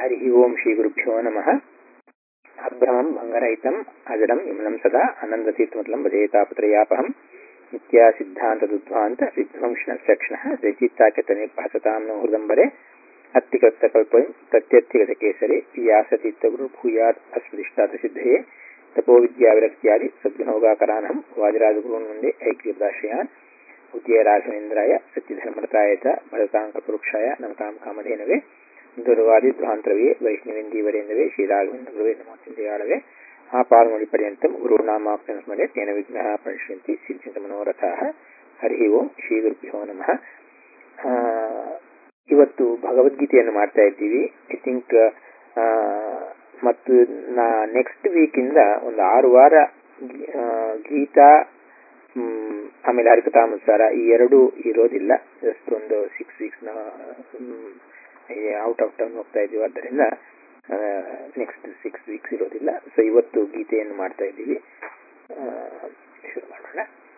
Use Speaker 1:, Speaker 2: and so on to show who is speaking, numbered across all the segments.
Speaker 1: ಹರಿ ಓಂ ಶ್ರೀ ಗುರುಭ್ಯೋ ನಮಃ ಅಭ್ರಮಂ ಭಂಗರಹಿತಂ ಅಜಡಂ ವಿಮಲಂ ಸದಾ ಆನಂದತೀರ್ಥಮತಲಂ ಭಜೇತಾಪತ್ರಯಾಪಹಂ ನಿತ್ಯ ಸಿದ್ಧಾಂತ ದುಧ್ವಾಂತ ವಿಧ್ವಂಸನ ಸಕ್ಷಣ ರಚಿತ್ತಾಕ್ಯತನೆ ಭಾಸತಾಂ ನೋ ಹೃದಂಬರೆ ಅತ್ತಿಕೃತ್ತ ಕಲ್ಪಂ ಪ್ರತ್ಯರ್ಥಿಗತ ಕೇಸರಿ ವ್ಯಾಸತೀರ್ಥ ಗುರು ಭೂಯಾತ್ ಅಸ್ಮದಿಷ್ಟಾತ ಸಿದ್ಧಯೇ ತಪೋ ವಿದ್ಯಾವಿರಕ್ತ್ಯಾದಿ ಸದ್ಗುಣೋಗಾಕರಾನಹಂ ವಾದಿರಾಜಗುರುನ್ ಮುಂದೆ ಐಕ್ಯದಾಶ್ರಯಾನ್ ಉದ್ಯ ರಾಘವೇಂದ್ರಾಯ ಸತ್ಯಧರ್ಮರತಾಯ ಚ ಭರತಾಂಕಪುರುಕ್ಷಾಯ ನಮತಾಂ ಕಾಮಧೇನವೇ ದುರ್ವಾದಿ ಧ್ವಾಂತರವೇ ವೈಷ್ಣವೇಂದೀವರೇಂದವೇ ಶ್ರೀರಾಘವೇಂದ್ರ ಗುರುವೇ ನಮೋ ಚಿಂತೆಯಾಳವೇ ಆಪಾದಮುಡಿ ಪರ್ಯಂತಂ ಗುರುನಾಮಾಕ್ತನ ಸ್ಮರೆ ತೇನ ವಿಘ್ನಃ ಪರಿಶ್ಯಂತಿ ಸಿದ್ಧಿಂತ ಮನೋರಥಾಃ ಹರಿ ಓಂ ಶ್ರೀ ಗುರುಭ್ಯೋ ನಮಃ ಇವತ್ತು ಭಗವದ್ಗೀತೆಯನ್ನು ಮಾಡ್ತಾ ಇದ್ದೀವಿ ಐ ಥಿಂಕ್ ಮತ್ತು ನಾ ನೆಕ್ಸ್ಟ್ ವೀಕಿಂದ ಒಂದು ಆರು ವಾರ ಗೀತಾ ಆಮೇಲೆ ಹರಿಕಥಾನುಸಾರ ಈ ಎರಡು ಇರೋದಿಲ್ಲ ಜಸ್ಟ್ ಒಂದು six weeks out of town ಹೋಗ್ತಾ ಇದೀವಿ ಆದ್ದರಿಂದ ನೆಕ್ಸ್ಟ್ ಸಿಕ್ಸ್ ವೀಕ್ಸ್ ಇರೋದಿಲ್ಲ ಸೊ ಇವತ್ತು ಗೀತೆಯನ್ನು ಮಾಡ್ತಾ ಇದ್ದೀವಿ ಶುರು ಮಾಡೋಣ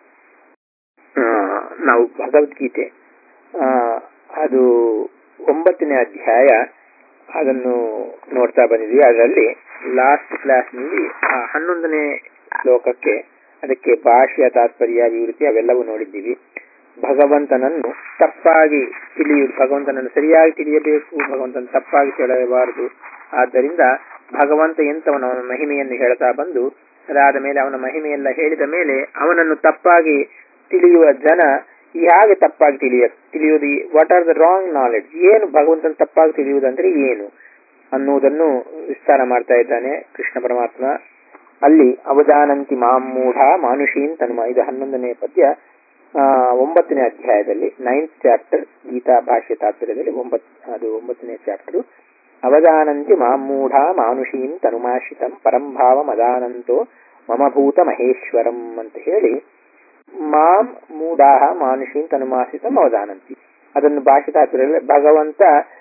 Speaker 1: ನಾವು ಭಗವದ್ಗೀತೆ ಅದು ಒಂಬತ್ತನೇ ಅಧ್ಯಾಯ ಅದನ್ನು ನೋಡ್ತಾ ಬಂದಿದ್ವಿ ಅದರಲ್ಲಿ ಲಾಸ್ಟ್ ಕ್ಲಾಸ್ನಲ್ಲಿ ಹನ್ನೊಂದನೇ ಶ್ಲೋಕಕ್ಕೆ ಅದಕ್ಕೆ ಭಾಷ್ಯ ತಾತ್ಪರ್ಯ ವಿವೃತ್ತಿ ಅವೆಲ್ಲವೂ ನೋಡಿದ್ದೀವಿ ಭಗವಂತನನ್ನು ತಪ್ಪಾಗಿ ತಿಳಿಯುವುದು ಭಗವಂತನನ್ನು ಸರಿಯಾಗಿ ತಿಳಿಯಬೇಕು ಭಗವಂತನ ತಪ್ಪಾಗಿ ತಿಳಿಯಬಾರದು ಆದ್ದರಿಂದ ಭಗವಂತ ಎಂತವನ ಅವನ ಮಹಿಮೆಯನ್ನು ಹೇಳ್ತಾ ಬಂದು ಅದಾದ ಮೇಲೆ ಅವನ ಮಹಿಮೆಯೆಲ್ಲ ಹೇಳಿದ ಮೇಲೆ ಅವನನ್ನು ತಪ್ಪಾಗಿ ತಿಳಿಯುವ ಜನ ಹೇಗೆ ತಪ್ಪಾಗಿ ತಿಳಿಯ ತಿಳಿಯುವುದು what are the wrong knowledge ಏನು ಭಗವಂತನ ತಪ್ಪಾಗಿ ತಿಳಿಯುವುದಂದ್ರೆ ಏನು ಅನ್ನುವುದನ್ನು ವಿಸ್ತಾರ ಮಾಡ್ತಾ ಇದ್ದಾನೆ ಕೃಷ್ಣ ಪರಮಾತ್ಮ ಅಲ್ಲಿ ಅವಧಾನಂತಿ ಮಾಮೂಢ ಮಾನುಷೀನ್ ತನ್ಮ ಇದು ಹನ್ನೊಂದನೇ ಪದ್ಯ ಒಂಬತ್ತನೇ ಅಧ್ಯಾಯದಲ್ಲಿ ನೈನ್ತ್ ಚಾಪ್ಟರ್ ಗೀತಾ ಭಾಷ್ಯ ತಾತ್ಪರ್ಯದಲ್ಲಿ ಒಂಬತ್ ಅದು ಒಂಬತ್ತನೇ ಚಾಪ್ಟರ್ ಅವಧಾನಂತಿ ಮಾಮೂಢ ಮಾನುಷೀನ್ ತನುಮಾಶ್ರಿತಂ ಪರಂಭಾವ ಮದಾನಂತೋ ಮಮಭೂತ ಮಹೇಶ್ವರಂ ಅಂತ ಹೇಳಿ ಮಾಂ ಮೂಢಾಹ ಮಾನುಷೀನ್ ತನುಮಾಶ್ರಿತಂ ಅವಧಾನಂತಿ ಅದನ್ನು ಭಾಷೆ ತಾತ್ಪರ್ಯದಲ್ಲಿ ಭಗವಂತ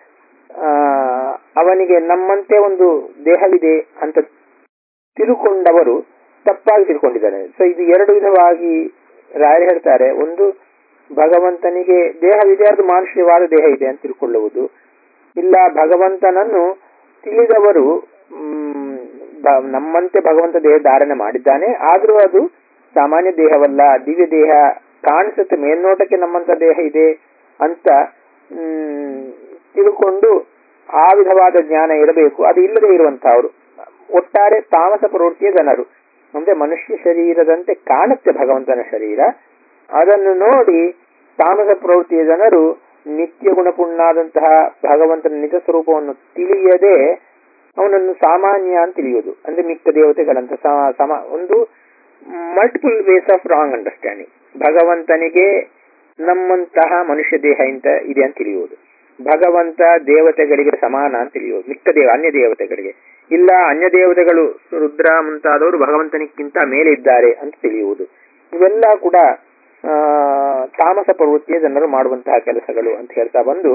Speaker 1: ಅವನಿಗೆ ನಮ್ಮಂತೆ ಒಂದು ದೇಹವಿದೆ ಅಂತ ತಿಳ್ಕೊಂಡವರು ತಪ್ಪಾಗಿ ತಿಳ್ಕೊಂಡಿದ್ದಾರೆ ಸೊ ಇದು ಎರಡು ವಿಧವಾಗಿ ರಾಯರು ಹೇಳ್ತಾರೆ ಒಂದು ಭಗವಂತನಿಗೆ ದೇಹವಿದೆ ಅದು ಮಾನುಷ್ಯವಾದ ದೇಹ ಇದೆ ಅಂತ ತಿಳ್ಕೊಳ್ಳುವುದು ಇಲ್ಲ ಭಗವಂತನನ್ನು ತಿಳಿದವರು ನಮ್ಮಂತೆ ಭಗವಂತ ದೇಹ ಧಾರಣೆ ಮಾಡಿದ್ದಾನೆ ಆದರೂ ಅದು ಸಾಮಾನ್ಯ ದೇಹವಲ್ಲ ದಿವ್ಯ ದೇಹ ಕಾಣಿಸುತ್ತೆ ಮೇಲ್ನೋಟಕ್ಕೆ ನಮ್ಮಂತ ದೇಹ ಇದೆ ಅಂತ ತಿಳ್ಕೊಂಡು ಆ ವಿಧವಾದ ಜ್ಞಾನ ಇರಬೇಕು ಅದು ಇಲ್ಲದೆ ಇರುವಂತಹವರು ಒಟ್ಟಾರೆ ತಾಮಸ ಪ್ರವೃತ್ತಿಯ ಜನರು ಅಂದ್ರೆ ಮನುಷ್ಯ ಶರೀರದಂತೆ ಕಾಣುತ್ತೆ ಭಗವಂತನ ಶರೀರ ಅದನ್ನು ನೋಡಿ ತಾಮಸ ಪ್ರವೃತ್ತಿಯ ಜನರು ನಿತ್ಯ ಗುಣಪುಣ್ಣಾದಂತಹ ಭಗವಂತನ ನಿಜ ಸ್ವರೂಪವನ್ನು ತಿಳಿಯದೆ ಅವನನ್ನು ಸಾಮಾನ್ಯ ಅಂತ ತಿಳಿಯುವುದು ಅಂದ್ರೆ ಮಿಕ್ಕ ದೇವತೆಗಳಂತ ಸಮ ಒಂದು multiple ways of wrong understanding ಭಗವಂತನಿಗೆ ನಮ್ಮಂತಹ ಮನುಷ್ಯ ದೇಹ ಇಂತ ಇದೆ ಅಂತ ತಿಳಿಯುವುದು ಭಗವಂತ ದೇವತೆಗಳಿಗೆ ಸಮಾನ ಅಂತ ತಿಳಿಯುವುದು ಮಿಕ್ಕ ದೇವ ಅನ್ಯ ದೇವತೆಗಳಿಗೆ ಇಲ್ಲ ಅನ್ಯ ದೇವತೆಗಳು ರುದ್ರ ಮುಂತಾದವರು ಭಗವಂತನಿಗಿಂತ ಮೇಲೆ ಇದ್ದಾರೆ ಅಂತ ತಿಳಿಯುವುದು ಇವೆಲ್ಲ ಕೂಡ ತಾಮಸ ಪ್ರವೃತ್ತಿಯ ಜನರು ಮಾಡುವಂತಹ ಕೆಲಸಗಳು ಅಂತ ಹೇಳ್ತಾ ಬಂದು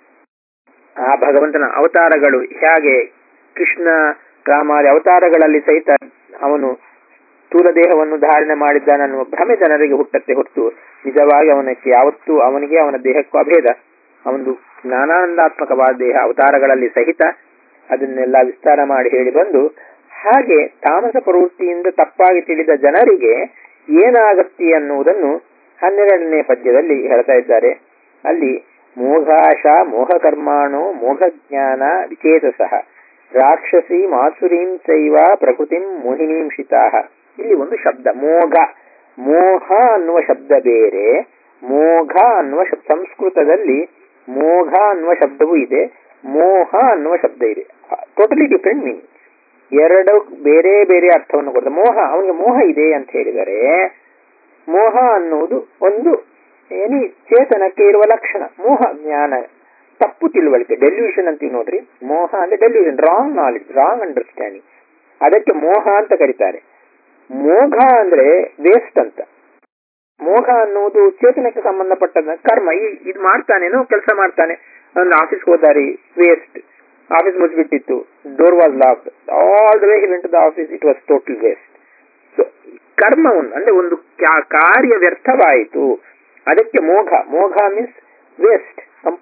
Speaker 1: ಆ ಭಗವಂತನ ಅವತಾರಗಳು ಹೇಗೆ ಕೃಷ್ಣ ರಾಮಾರಿ ಅವತಾರಗಳಲ್ಲಿ ಸಹಿತ ಅವನು ಸ್ಥೂಲ ದೇಹವನ್ನು ಧಾರಣೆ ಮಾಡಿದ್ದಾನನ್ನುವ ಭ್ರಮೆ ಜನರಿಗೆ ಹುಟ್ಟತ್ತೆ ಹೊರತು ನಿಜವಾಗಿ ಅವನಕ್ಕೆ ಯಾವತ್ತೂ ಅವನಿಗೆ ಅವನ ದೇಹಕ್ಕೂ ಅಭೇದ ಅವನು ಜ್ಞಾನಾನಂದಾತ್ಮಕವಾದ ದೇಹ ಅವತಾರಗಳಲ್ಲಿ ಸಹಿತ ಅದನ್ನೆಲ್ಲ ವಿಸ್ತಾರ ಮಾಡಿ ಹೇಳಿ ಬಂದು ಹಾಗೆ ತಾಮಸ ಪ್ರವೃತ್ತಿಯಿಂದ ತಪ್ಪಾಗಿ ತಿಳಿದ ಜನರಿಗೆ ಏನಾಗತ್ತೆ ಅನ್ನುವುದನ್ನು ಹನ್ನೆರಡನೇ ಪದ್ಯದಲ್ಲಿ ಹೇಳ್ತಾ ಇದ್ದಾರೆ ಅಲ್ಲಿ ಮೋಘಾಶ ಮೋಹಕರ್ಮಾಣೋ ಮೋಹಜ್ಞಾನ ವಿಚೇತಸಃ ರಾಕ್ಷಸಿ ಮಾಸುರೀಂ ಚೈವ ಪ್ರಕೃತಿಂ ಮೋಹಿನೀಂ ಶಿತಾಹ ಇಲ್ಲಿ ಒಂದು ಶಬ್ದ ಮೋಘ ಮೋಹ ಅನ್ನುವ ಶಬ್ದ ಬೇರೆ ಮೋಘ ಅನ್ನುವ ಶಬ್ದ ಸಂಸ್ಕೃತದಲ್ಲಿ ಮೋಘ ಅನ್ನುವ ಶಬ್ದವೂ ಇದೆ ಮೋಹ ಅನ್ನುವ ಶಬ್ದ ಇದೆ ಟೋಟಲಿ ಡಿಫ್ರೆಂಟ್ ಮೀನಿಂಗ್ ಎರಡು ಬೇರೆ ಬೇರೆ ಅರ್ಥವನ್ನು ಕೊಡ್ತಾರೆ ಮೋಹ ಅವನಿಗೆ ಮೋಹ ಇದೆ ಅಂತ ಹೇಳಿದರೆ ಮೋಹ ಅನ್ನುವುದು ಒಂದು ಏನಿ ಚೇತನಕ್ಕೆ ಇರುವ ಲಕ್ಷಣ ಮೋಹ ಜ್ಞಾನ ತಪ್ಪು ತಿಳುವಳಿಕೆ ಡೆಲ್ಯೂಷನ್ ಅಂತೀವಿ ನೋಡ್ರಿ ಮೋಹ ಅಂದ್ರೆ delusion wrong knowledge wrong understanding ಅದಕ್ಕೆ ಮೋಹ ಅಂತ ಕರೀತಾರೆ ಮೋಘ ಅಂದ್ರೆ ವೇಸ್ಟ್ ಅಂತ ಮೋಘ ಅನ್ನುವುದು ಚೇತನಕ್ಕೆ ಸಂಬಂಧಪಟ್ಟದ ಕರ್ಮ ಈ ಇದು ಮಾಡ್ತಾನೇನೋ ಕೆಲಸ ಮಾಡ್ತಾನೆ ಒಂದು ಆಫೀಸ್ಗೆ ಹೋದಾರಿ ವೇಸ್ಟ್ ಆಫೀಸ್ ಮುಚ್ಚಿಬಿಟ್ಟಿತ್ತು door was locked all the way he went the office it was total waste so ಕರ್ಮವನ್ನು ಅಂದ್ರೆ ಒಂದು ಕಾರ್ಯ ವ್ಯರ್ಥವಾಯಿತು ಅದಕ್ಕೆ ಮೋಘ ಮೋಘ ಮೀನ್ಸ್ ವೇಸ್ಟ್ ಟೋಟಲ್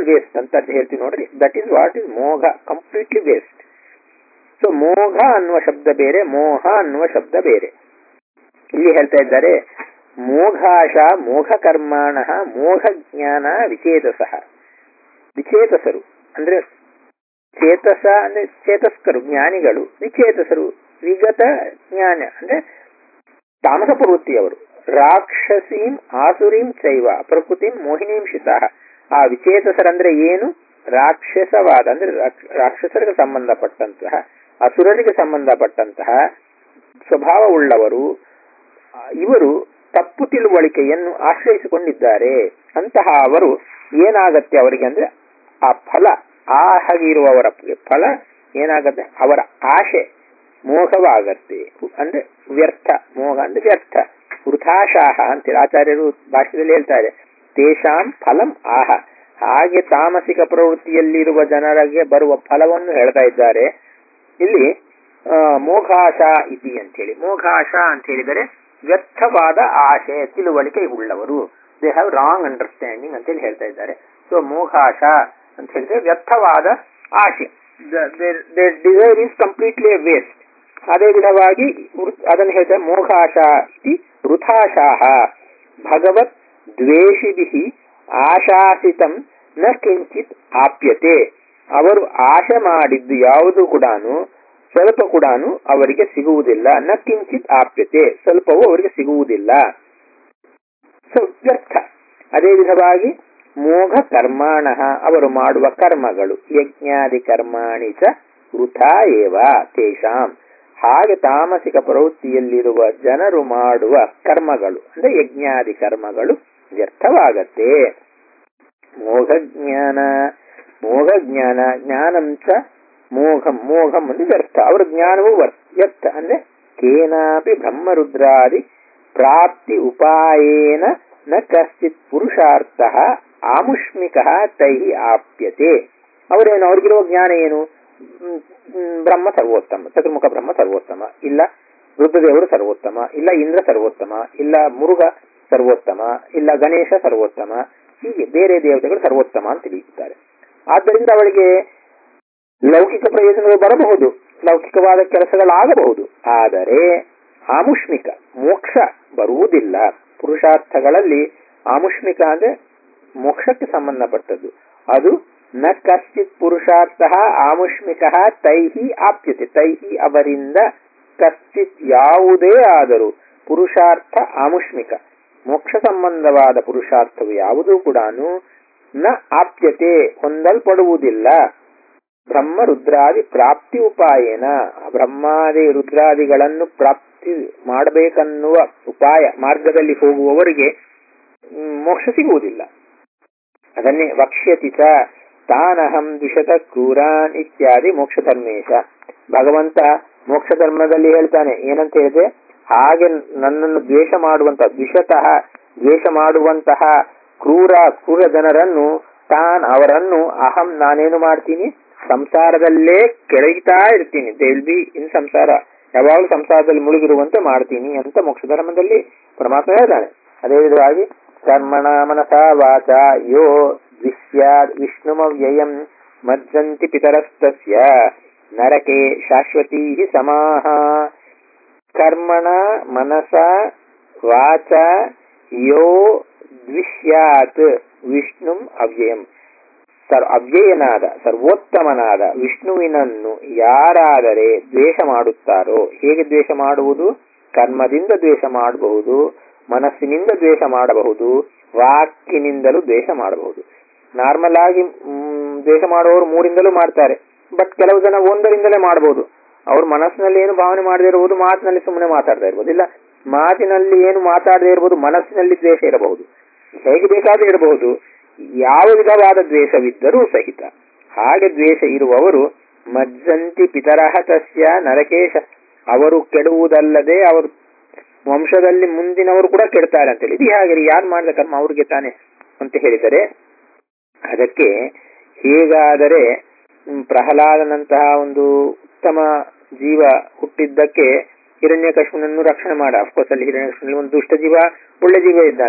Speaker 1: ವೇಸ್ಟ್ ಅಂತ ಹೇಳ್ತೀವಿ ನೋಡ್ರಿ ದಟ್ ಈಸ್ ವಾಟ್ ಇಸ್ ಮೋಘ ಕಂಪ್ಲೀಟ್ಲಿ ವೇಸ್ಟ್ ಸೊ ಮೋಘ ಅನ್ನುವ ಶಬ್ದ ಬೇರೆ ಮೋಹ ಅನ್ನುವ ಶಬ್ದ ಬೇರೆ ಇಲ್ಲಿ ಹೇಳ್ತಾ ಇದ್ದಾರೆ ಮೋಘಾಶ ಮೋಘ ಕರ್ಮಾಣ ಮೋಘ ಜ್ಞಾನ ವಿಚೇತಸ ವಿಚೇತಸರು ಅಂದ್ರೆ ಚೇತಸ ಅಂದ್ರೆ ಚೇತಸ್ಕರು ಜ್ಞಾನಿಗಳು ವಿಚೇತಸರು ವಿಗತ ಜ್ಞಾನ ಅಂದ್ರೆ ತಾಮಸ ಪ್ರವೃತ್ತಿಯವರು ರಾಕ್ಷಸೀಂ ಆಸುರೀಂ ಚೈವ ಪ್ರಕೃತಿಂ ಮೋಹಿನೀಂ ಶಿತ ಆ ವಿಚೇತಸರಂದ್ರೆ ಏನು ರಾಕ್ಷಸವಾದ ಅಂದ್ರೆ ರಾಕ್ಷ- ರಾಕ್ಷಸರಿಗೆ ಸಂಬಂಧಪಟ್ಟಂತಹ ಅಸುರರಿಗೆ ಸಂಬಂಧಪಟ್ಟಂತಹ ಸ್ವಭಾವವುಳ್ಳವರು ಆ, ಇವರು ತಪ್ಪು ತಿಳುವಳಿಕೆಯನ್ನು ಆಶ್ರಯಿಸಿಕೊಂಡಿದ್ದಾರೆ ಅಂತಹ ಅವರು ಏನಾಗತ್ತೆ ಅವರಿಗೆ ಅಂದ್ರೆ ಆ ಫಲ ಆ ಹಾಗೆ ಇರುವವರ ಫಲ ಏನಾಗತ್ತೆ ಅವರ ಆಶೆ ಮೋಹವಾಗತ್ತೆ ಅಂದ್ರೆ ವ್ಯರ್ಥ ಮೋಹ ಅಂದ್ರೆ ವ್ಯರ್ಥ ವೃಥಾಶಾಹ ಅಂತೇಳಿ ಆಚಾರ್ಯರು ಭಾಷೆಯಲ್ಲಿ ಹೇಳ್ತಾರೆ ತೇಷಾಂ ಫಲಂ ಆಹ ಹಾಗೆ ತಾಮಸಿಕ ಪ್ರವೃತ್ತಿಯಲ್ಲಿರುವ ಜನರಿಗೆ ಬರುವ ಫಲವನ್ನು ಹೇಳ್ತಾ ಇದ್ದಾರೆ ಇಲ್ಲಿ ಆ, ಮೋಘಾಶ ಇತಿ ಅಂತೇಳಿ ಮೋಘಾಶ ಅಂತ ಹೇಳಿದರೆ ವ್ಯರ್ಥವಾದ ಆಶೆ ತಿಳುವಳಿಕೆ ಉಳ್ಳವರು ದೇ ಹ್ಯಾವ್ ರಾಂಗ್ ಅಂಡರ್ಸ್ಟ್ಯಾಂಡಿಂಗ್ ಅಂತೇಳಿ ಹೇಳ್ತಾ ಇದ್ದಾರೆ ಸೊ ಮೋಘಾಶ ಅಂತ ಹೇಳಿದ್ರೆ ವ್ಯರ್ಥವಾದ ಆಶೆ ಡಿಸೈರ್ ಈಸ್ ಕಂಪ್ಲೀಟ್ಲಿ ವೇಸ್ಟ್ ಅದೇ ವಿಧವಾಗಿ ವೃತ್- ಅದನ್ನು ಹೇಳ್ತಾರೆ ಮೋಘಾಶ ಇತಿ ವೃಥಾಶಾಹ ಭಗವತ್ ದ್ವೇಷಿಭಿ ಆಶಾಸಿತಂ ನ ಕಿಂಚಿತ್ ಆಪ್ಯತೆ ಅವರು ಆಶೆ ಮಾಡಿದ್ದು ಯಾವುದು ಕೂಡ ಸ್ವಲ್ಪ ಕೂಡ ಅವರಿಗೆ ಸಿಗುವುದಿಲ್ಲ ನ ಕಿಂಚಿತ್ ಆಪ್ಯತೆ ಸ್ವಲ್ಪವೂ ಅವರಿಗೆ ಸಿಗುವುದಿಲ್ಲ ಸೊ ವ್ಯರ್ಥ ಅದೇ ವಿಧವಾಗಿ ಮೋಘ ಕರ್ಮಾಣ ಅವರು ಮಾಡುವ ಕರ್ಮಗಳು ಯಜ್ಞಾದಿ ಕರ್ಮಾಣಿ ಚ ವೃಥಾ ಏವ ತೇಷಾಂ ಹಾಗೆ ತಾಮಸಿಕ ಪ್ರವೃತ್ತಿಯಲ್ಲಿರುವ ಜನರು ಮಾಡುವ ಕರ್ಮಗಳು ಅಂದ್ರೆ ಯಜ್ಞಾದಿ ಕರ್ಮಗಳು ವ್ಯರ್ಥವಾಗತ್ತೆ ಮೋಘ ಜ್ಞಾನ ಮೋಘ ಜ್ಞಾನ ಜ್ಞಾನಂ ಚ ಮೋಘಂ ಮೋಘಂ ಅಂದ್ರೆ ವ್ಯರ್ಥ ಅವರ ಜ್ಞಾನವು ವರ್- ವ್ಯರ್ಥ ಅಂದ್ರೆ ಕೇನಾಪಿ ಬ್ರಹ್ಮರುದ್ರಾದಿ ಪ್ರಾಪ್ತಿ ಉಪಾಯೇನ ನ ಕಶ್ಚಿತ್ ಪುರುಷಾರ್ಥ ಆಮುಷ್ಮಿಕ ತೈ ಆಪ್ಯತೆ ಅವರೇನು ಅವ್ರಿಗಿರುವ ಜ್ಞಾನ ಏನು ಹ್ಮ್, ಹ್ಮ್, ಬ್ರಹ್ಮ ಸರ್ವೋತ್ತಮ ಚತುರ್ಮುಖ ಬ್ರಹ್ಮ ಸರ್ವೋತ್ತಮ ಇಲ್ಲ ರುದ್ರದೇವರು ಸರ್ವೋತ್ತಮ ಇಲ್ಲ ಇಂದ್ರ ಸರ್ವೋತ್ತಮ ಇಲ್ಲ ಮುರುಘ ಸರ್ವೋತ್ತಮ ಇಲ್ಲ ಗಣೇಶ ಸರ್ವೋತ್ತಮ ಹೀಗೆ ಬೇರೆ ದೇವತೆಗಳು ಸರ್ವೋತ್ತಮ ಅಂತ ತಿಳಿಯುತ್ತಾರೆ ಆದ್ದರಿಂದ ಅವಳಿಗೆ ಲೌಕಿಕ ಪ್ರಯೋಜನಗಳು ಬರಬಹುದು ಲೌಕಿಕವಾದ ಕೆಲಸಗಳಾಗಬಹುದು ಆದರೆ ಆಮುಷ್ಮಿಕ ಮೋಕ್ಷ ಬರುವುದಿಲ್ಲ ಪುರುಷಾರ್ಥಗಳಲ್ಲಿ ಆಮುಷ್ಮಿಕ ಅಂದ್ರೆ ಮೋಕ್ಷಕ್ಕೆ ಸಂಬಂಧಪಟ್ಟದ್ದು ಅದು ನ ಕಶ್ಚಿತ್ ಪುರುಷಾರ್ಥ ಆಮುಷ್ಮಿಕ ತೈಹಿ ಆಪ್ಯತೆ ತೈಹಿ ಅವರಿಂದ ಕಶ್ಚಿತ್ ಯಾವುದೇ ಆದರೂ ಪುರುಷಾರ್ಥ ಆಮುಷ್ಮಿಕ ಮೋಕ್ಷ ಸಂಬಂಧವಾದ ಪುರುಷಾರ್ಥವು ಯಾವುದೂ ಕೂಡ ನ ಆಪ್ಯತೆ ಹೊಂದಲ್ಪಡುವುದಿಲ್ಲ ಬ್ರಹ್ಮ ರುದ್ರಾದಿ ಪ್ರಾಪ್ತಿ ಉಪಾಯನ ಬ್ರಹ್ಮಾದಿ ರುದ್ರಾದಿಗಳನ್ನು ಪ್ರಾಪ್ತಿ ಮಾಡಬೇಕನ್ನುವ ಉಪಾಯ ಮಾರ್ಗದಲ್ಲಿ ಹೋಗುವವರಿಗೆ ಮ್, ಮೋಕ್ಷ ಸಿಗುವುದಿಲ್ಲ ಅದನ್ನೇ ವಕ್ಷ್ಯತಿ ಚ ತಾನಹಂ ದ್ವಿಷತ ಕ್ರೂರಾನ್ ಇತ್ಯಾದಿ ಮೋಕ್ಷ ಧರ್ಮೇಶ ಭಗವಂತ ಮೋಕ್ಷ ಧರ್ಮದಲ್ಲಿ ಹೇಳ್ತಾನೆ ಏನಂತ ಹೇಳಿದ್ರೆ ಹಾಗೆ ನನ್ನನ್ನು ದ್ವೇಷ ಮಾಡುವಂತಹ ದ್ವಿಷತಃ ದ್ವೇಷ ಮಾಡುವಂತಹ ಕ್ರೂರ ಕ್ರೂರ ಜನರನ್ನು ತಾನ್ ಅವರನ್ನು ಅಹಂ ನಾನೇನು ಮಾಡ್ತೀನಿ ಸಂಸಾರದಲ್ಲೇ ಕೆಳಗಿತಾ ಇರ್ತೀನಿ ದೇ ವಿಲ್ ಬಿ ಇನ್ ಸಂಸಾರ ಯಾವಾಗಲೂ ಸಂಸಾರದಲ್ಲಿ ಮುಳುಗಿರುವಂತೆ ಮಾಡ್ತೀನಿ ಅಂತ ಮೋಕ್ಷ ಧರ್ಮದಲ್ಲಿ ಪರಮಾತ್ಮ ಹೇಳ್ತಾನೆ ಅದೇ ವಿಧವಾಗಿ ಕರ್ಮಣ ಮನಸ ವಾಚ ಯೋ ದ್ವಿಷ್ಯಾದ್ ವಿಷ್ಣುಮವ್ಯಯಂ ಮಜ್ಜಂತಿ ಪಿತರಸ್ತಸ್ಯ ನರಕೆ ಶಾಶ್ವತೀ ಸಮಾಹ ಕರ್ಮಣ ಮನಸ ವಾಚ ಯೋ ದ್ವಿಷ್ಯಾತ್ ವಿಷ್ಣುಂ ಅವ್ಯಯಂ ಸರ್ ಅವ್ಯಯನಾದ ಸರ್ವೋತ್ತಮನಾದ ವಿಷ್ಣುವಿನನ್ನು ಯಾರಾದರೆ ದ್ವೇಷ ಮಾಡುತ್ತಾರೋ ಹೇಗೆ ದ್ವೇಷ ಮಾಡುವುದು ಕರ್ಮದಿಂದ ದ್ವೇಷ ಮಾಡಬಹುದು ಮನಸ್ಸಿನಿಂದ ದ್ವೇಷ ಮಾಡಬಹುದು ವಾಕಿನಿಂದಲೂ ದ್ವೇಷ ಮಾಡಬಹುದು ನಾರ್ಮಲ್ ಆಗಿ ಮ್, ದ್ವೇಷ ಮಾಡುವವರು ಮೂರಿಂದಲೂ ಮಾಡ್ತಾರೆ ಬಟ್ ಕೆಲವು ಜನ ಒಂದರಿಂದಲೇ ಮಾಡಬಹುದು ಅವ್ರ ಮನಸ್ಸಿನಲ್ಲಿ ಏನು ಭಾವನೆ ಮಾಡದೇ ಇರಬಹುದು ಮಾತಿನಲ್ಲಿ ಸುಮ್ಮನೆ ಮಾತಾಡ್ತಾ ಇರ್ಬೋದು ಇಲ್ಲ ಮಾತಿನಲ್ಲಿ ಏನು ಮಾತಾಡದೇ ಇರಬಹುದು ಮನಸ್ಸಿನಲ್ಲಿ ದ್ವೇಷ ಇರಬಹುದು ಹೇಗೆ ಬೇಕಾದ್ರೂ ಇರಬಹುದು ಯಾವ ವಿಧವಾದ ದ್ವೇಷವಿದ್ದರೂ ಸಹಿತ ಹಾಗೆ ದ್ವೇಷ ಇರುವವರು ಮಜ್ಜಂತಿ ಪಿತರಹ ತಸ್ಯ ನರಕೇಶ ಅವರು ಕೆಡುವುದಲ್ಲದೆ ಅವರು ವಂಶದಲ್ಲಿ ಮುಂದಿನವರು ಕೂಡ ಕೆಡ್ತಾರೆ ಅಂತೇಳಿ ಇದು ಹಾಗೆ ಯಾರು ಮಾಡಿದ ಕರ್ಮ ಅವ್ರಿಗೆ ತಾನೆ ಅಂತ ಹೇಳಿದರೆ ಅದಕ್ಕೆ ಹೇಗಾದರೆ ಹ್ಮ್, ಪ್ರಹ್ಲಾದನಂತಹ ಒಂದು ಉತ್ತಮ ಜೀವ ಹುಟ್ಟಿದ್ದಕ್ಕೆ ಹಿರಣ್ಯಕಶ್ಮನನ್ನು ರಕ್ಷಣೆ ಮಾಡ ಅಫ್ಕೋರ್ಸ್ ಅಲ್ಲಿ ಹಿರಣ್ಯಕಶ್ಮನಲ್ಲಿ ಒಂದು ದುಷ್ಟ ಜೀವ ಒಳ್ಳೆ ಜೀವ ಇದ್ದಾನೆ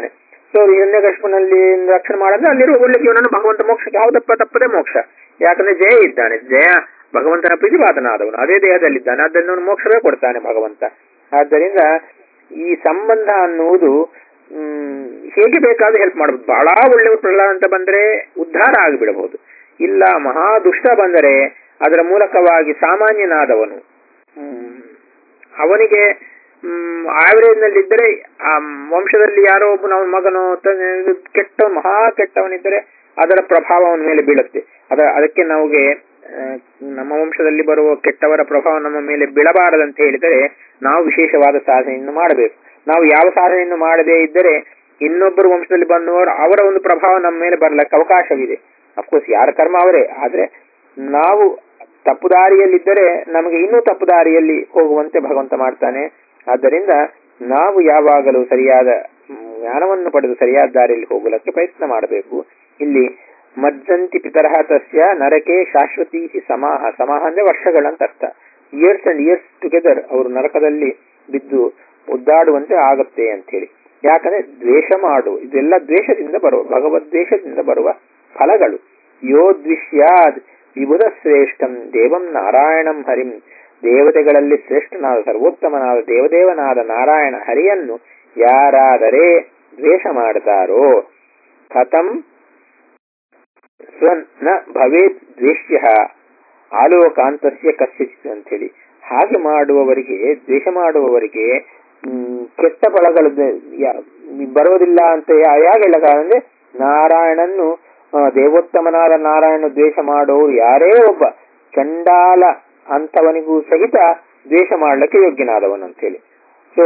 Speaker 1: ಸೊ ಹಿರಣ್ಯಕಶ್ಮನಲ್ಲಿ ರಕ್ಷಣೆ ಮಾಡಿದ್ರೆ ಅಲ್ಲಿರುವ ಒಳ್ಳೆ ಜೀವನ ಭಗವಂತ ಮೋಕ್ಷಕ್ಕೆ ಯಾವುದಪ್ಪ ತಪ್ಪದೆ ಮೋಕ್ಷ ಯಾಕಂದ್ರೆ ಜಯ ಇದ್ದಾನೆ ಜಯ ಭಗವಂತನ ಪ್ರೀತಿಪಾತನಾದವನು ಅದೇ ದೇಹದಲ್ಲಿದ್ದಾನೆ ಆದ್ದರಿಂದ ಅವನು ಮೋಕ್ಷವೇ ಕೊಡ್ತಾನೆ ಭಗವಂತ ಆದ್ದರಿಂದ ಈ ಸಂಬಂಧ ಅನ್ನುವುದು ಹ್ಮ್, ಹೇಗೆ ಬೇಕಾದ್ರೂ ಹೆಲ್ಪ್ ಮಾಡಬಹುದು ಬಹಳ ಒಳ್ಳೆ ಪ್ರಹ್ಲಾದ ಅಂತ ಬಂದ್ರೆ ಉದ್ಧಾರ ಆಗಿಬಿಡಬಹುದು ಇಲ್ಲ ಮಹಾ ದುಷ್ಟ ಬಂದರೆ ಅದರ ಮೂಲಕವಾಗಿ ಸಾಮಾನ್ಯನಾದವನು ಹ್ಮ್, ಅವನಿಗೆ ಆವರೇಜ್ ನಲ್ಲಿ ಇದ್ದರೆ ಆ ವಂಶದಲ್ಲಿ ಯಾರೋ ಒಬ್ಬನ ಅವನ ಮಗನೋ ತ- ಕೆಟ್ಟ ಮಹಾ ಕೆಟ್ಟವನಿದ್ದರೆ ಅದರ ಪ್ರಭಾವ ಅವನ ಮೇಲೆ ಬೀಳುತ್ತೆ ಅದ ಅದಕ್ಕೆ ನಮಗೆ ಆ, ನಮ್ಮ ವಂಶದಲ್ಲಿ ಬರುವ ಕೆಟ್ಟವರ ಪ್ರಭಾವ ನಮ್ಮ ಮೇಲೆ ಬೀಳಬಾರದಂತ ಹೇಳಿದರೆ ನಾವು ವಿಶೇಷವಾದ ಸಾಧನೆಯನ್ನು ಮಾಡಬೇಕು ನಾವು ಯಾವ ಸಾಧನೆಯನ್ನು ಮಾಡದೇ ಇದ್ದರೆ ಇನ್ನೊಬ್ಬರು ವಂಶದಲ್ಲಿ ಬಂದವರು ಅವರ ಒಂದು ಪ್ರಭಾವ ನಮ್ಮ ಮೇಲೆ ಬರಲಿಕ್ಕೆ ಅವಕಾಶವಿದೆ ಅಫ್ಕೋರ್ಸ್ ಯಾರ ಕರ್ಮ ಅವರೇ ಆದ್ರೆ ನಾವು ತಪ್ಪು ದಾರಿಯಲ್ಲಿದ್ದರೆ ನಮಗೆ ಇನ್ನೂ ತಪ್ಪು ದಾರಿಯಲ್ಲಿ ಹೋಗುವಂತೆ ಭಗವಂತ ಮಾಡ್ತಾನೆ ಆದ್ದರಿಂದ ನಾವು ಯಾವಾಗಲೂ ಸರಿಯಾದ ಮ್, ಜ್ಞಾನವನ್ನು ಪಡೆದು ಸರಿಯಾದ ದಾರಿಯಲ್ಲಿ ಹೋಗಲಿಕ್ಕೆ ಪ್ರಯತ್ನ ಮಾಡಬೇಕು ಇಲ್ಲಿ ಮಜ್ಜಂತಿ ಪಿತರಹ ತಸ್ಯ ನರಕೆ ಶಾಶ್ವತಿ ಸಮಾಹ ಸಮಾಹ ಅಂದ್ರೆ ವರ್ಷಗಳಂತ ಅರ್ಥ ಇಯರ್ಸ್ ಅಂಡ್ ಇಯರ್ಸ್ ಟುಗೆದರ್ ಅವರು ನರಕದಲ್ಲಿ ಬಿದ್ದು ಒದ್ದಾಡುವಂತೆ ಆಗತ್ತೆ ಅಂತ ಹೇಳಿ ಯಾಕಂದ್ರೆ ದ್ವೇಷ ಮಾಡು ಇದೆಲ್ಲ ದ್ವೇಷದಿಂದ ಬರುವ ಭಗವದ್ವೇಷದಿಂದ ಬರುವ ಫಲಗಳು ಯೋ ದ್ವಿಷ್ಯಾದ್ ವಿಬುಧ ಶ್ರೇಷ್ಠಂ ದೇವಂ ನಾರಾಯಣಂ ಹರಿಂ ದೇವತೆಗಳಲ್ಲಿ ಶ್ರೇಷ್ಠನಾದ ಸರ್ವೋತ್ತಮನಾದ ದೇವದೇವನಾದ ನಾರಾಯಣ ಹರಿಯನ್ನು ಯಾರಾದರೆ ದ್ವೇಷ ಮಾಡ್ತಾರೋ ಕಥಂ ಸ್ವನ್ ನ ಭವೇತ್ ದ್ವೇಷ್ಯ ಆಲೋಕಾಂತಸ್ಯ ಕಸ್ಯಚಿತ್ ಅಂತೇಳಿ ಹಾಗೆ ಮಾಡುವವರಿಗೆ ದ್ವೇಷ ಮಾಡುವವರಿಗೆ ಮ್, ಕೆಟ್ಟ ಫಲಗಳು ದ- ಯಾ- ಬರೋದಿಲ್ಲ ಅಂತ ಯಾ- ಯಾಗೆಲ್ಲ ಕಾರಣ ಅಂದ್ರೆ ನಾರಾಯಣನ್ನು ಆ, ದೇವೋತ್ತಮನಾದ ನಾರಾಯಣ ದ್ವೇಷ ಮಾಡೋರು ಯಾರೇ ಒಬ್ಬ ಚಂಡಾಲ ಅಂತವನಿಗೂ ಸಹಿತ ದ್ವೇಷ ಮಾಡಲಿಕ್ಕೆ ಯೋಗ್ಯನಾದವನು ಅಂತೇಳಿ so